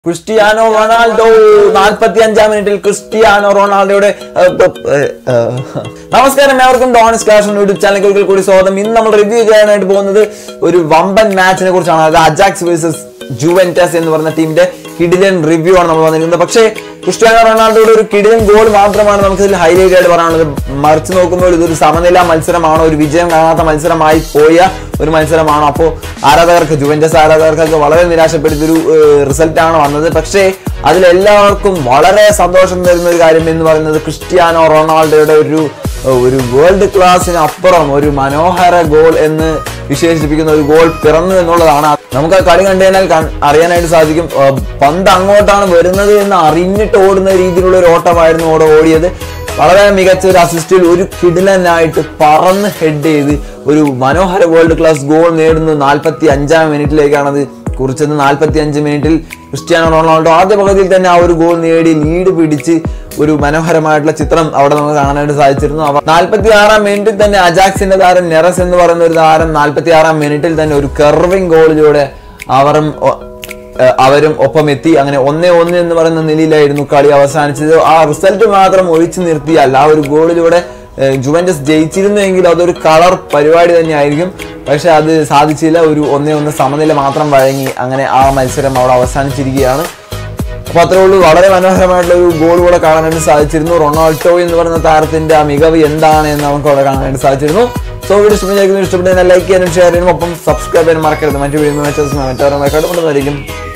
Cristiano Ronaldo നാൽപ്പത്തി അഞ്ചാം മിനിറ്റിൽ ക്രിസ്റ്റിയാനോ റൊണാൾഡോയുടെ ഏഹ്, ഏഹ്, ഏഹ്, നമസ്കാരം ഏവർക്കും ഡോൺസ് കാഷൻ യൂട്യൂബ് ചാനലുകൾക്ക് കൂടി സ്വാഗതം ഇന്ന് നമ്മൾ റിവ്യൂ ചെയ്യാനായിട്ട് പോകുന്നത് ഒരു വമ്പൻ മാച്ചിനെ കുറിച്ചാണ് അത് അജാക്സ് വേഴ്സസ് ജുവൻറ്റസ് എന്ന് പറയുന്ന ടീമിന്റെ കിടിലൻ റിവ്യൂ ആണ് നമ്മൾ വന്നിരിക്കുന്നത് പക്ഷേ ക്രിസ്ത്യാനോ റൊണാൾഡോയുടെ ഒരു കിടിലൻ ഗോൾ മാത്രമാണ് നമുക്ക് ഇതിൽ ഹൈലൈറ്റ് ആയിട്ട് പറയാനുള്ളത് മറിച്ച് നോക്കുമ്പോൾ ഇതൊരു സമനില മത്സരമാണോ ഒരു വിജയം കാണാത്ത മത്സരമായി പോയ ഒരു മത്സരമാണോ അപ്പോൾ ആരാധകർക്ക് ജുവൻറ്റസ് ആരാധകർക്കൊക്കെ വളരെ നിരാശപ്പെടുത്തിയൊരു റിസൾട്ട് ആണ് വന്നത് പക്ഷേ അതിലെല്ലാവർക്കും വളരെ സന്തോഷം തരുന്ന ഒരു കാര്യം എന്ന് പറയുന്നത് ക്രിസ്ത്യാനോ റൊണാൾഡോയുടെ ഒരു ഒരു വേൾഡ് ക്ലാസ്സിന് അപ്പുറം ഒരു മനോഹര ഗോൾ എന്ന് വിശേഷിപ്പിക്കുന്ന ഒരു ഗോൾ പിറന്നു എന്നുള്ളതാണ് നമുക്ക് ആ കളി കണ്ടു കഴിഞ്ഞാൽ കൺ- അറിയാനായിട്ട് സാധിക്കും ആ, പന്ത് അങ്ങോട്ടാണ് വരുന്നത് എന്ന് അറിഞ്ഞിട്ട് ഓടുന്ന രീതിയിലുള്ള ഒരു ഓട്ടമായിരുന്നു അവിടെ ഓടിയത് വളരെ മികച്ച ഒരു അസിസ്റ്റിൽ ഒരു കിടിലനായിട്ട് പറന്ന് ഹെഡ് ചെയ്ത് ഒരു മനോഹര വേൾഡ് ക്ലാസ് ഗോൾ നേടുന്നു നാൽപ്പത്തി അഞ്ചാം മിനിറ്റിലേക്കാണത് കുറിച്ചത് നാൽപ്പത്തി അഞ്ച് മിനിറ്റിൽ ക്രിസ്ത്യാനോ റൊണാൾഡോ ആദ്യ പകുതിയിൽ തന്നെ ആ ഒരു ഗോൾ നേടി ലീഡ് പിടിച്ച് ഒരു മനോഹരമായിട്ടുള്ള ചിത്രം അവിടെ നമുക്ക് കാണാനായിട്ട് സാധിച്ചിരുന്നു അവർ നാൽപ്പത്തി ആറാം മിനിറ്റിൽ തന്നെ അജാക്സിന്റെ താരം നെറസ് എന്ന് പറയുന്ന ഒരു താരം നാൽപ്പത്തി ആറാം മിനിറ്റിൽ തന്നെ ഒരു കെർവിംഗ് ഗോളിലൂടെ അവരും ഒ- ഏഹ് അവരും ഒപ്പം എത്തി അങ്ങനെ ഒന്നേ ഒന്ന് എന്ന് പറയുന്ന നിലയിലായിരുന്നു കളി അവസാനിച്ചത് ആ റിസൾട്ട് മാത്രം ഒഴിച്ചു നിർത്തിയാൽ ആ ഒരു ഗോളിലൂടെ ഏഹ് ജുവൻറ്റസ് ജയിച്ചിരുന്നെങ്കിൽ അതൊരു കളർ പരിപാടി തന്നെയായിരിക്കും പക്ഷെ അത് സാധിച്ചില്ല ഒരു ഒന്നേ ഒന്ന് സമനില മാത്രം വഴങ്ങി അങ്ങനെ ആ മത്സരം അവിടെ അവസാനിച്ചിരിക്കുകയാണ് അപ്പൊ അത്രേ ഉള്ളൂ വളരെ മനോഹരമായിട്ടുള്ള ഒരു ഗോൾ കൂടെ കാണാനായിട്ട് സാധിച്ചിരുന്നു റൊണാൾഡോ എന്ന് പറയുന്ന താരത്തിന്റെ ആ മികവ് എന്താണ് എന്ന് നമുക്ക് അവിടെ കാണാനായിട്ട് സാധിച്ചിരുന്നു സോ വീഡിയോ ഇഷ്ടപ്പെടുന്ന ഇഷ്ടപ്പെടുന്ന ലൈക്ക് ചെയ്യാനും ഷെയർ ചെയ്യാനും ഒപ്പം സബ്സ്ക്രൈബ് ചെയ്യാനും മറക്കരുത് മറ്റു വീഡിയോ മറ്റു മറ്റവരെ കണ്ടുകൊണ്ടുവന്നിരിക്കും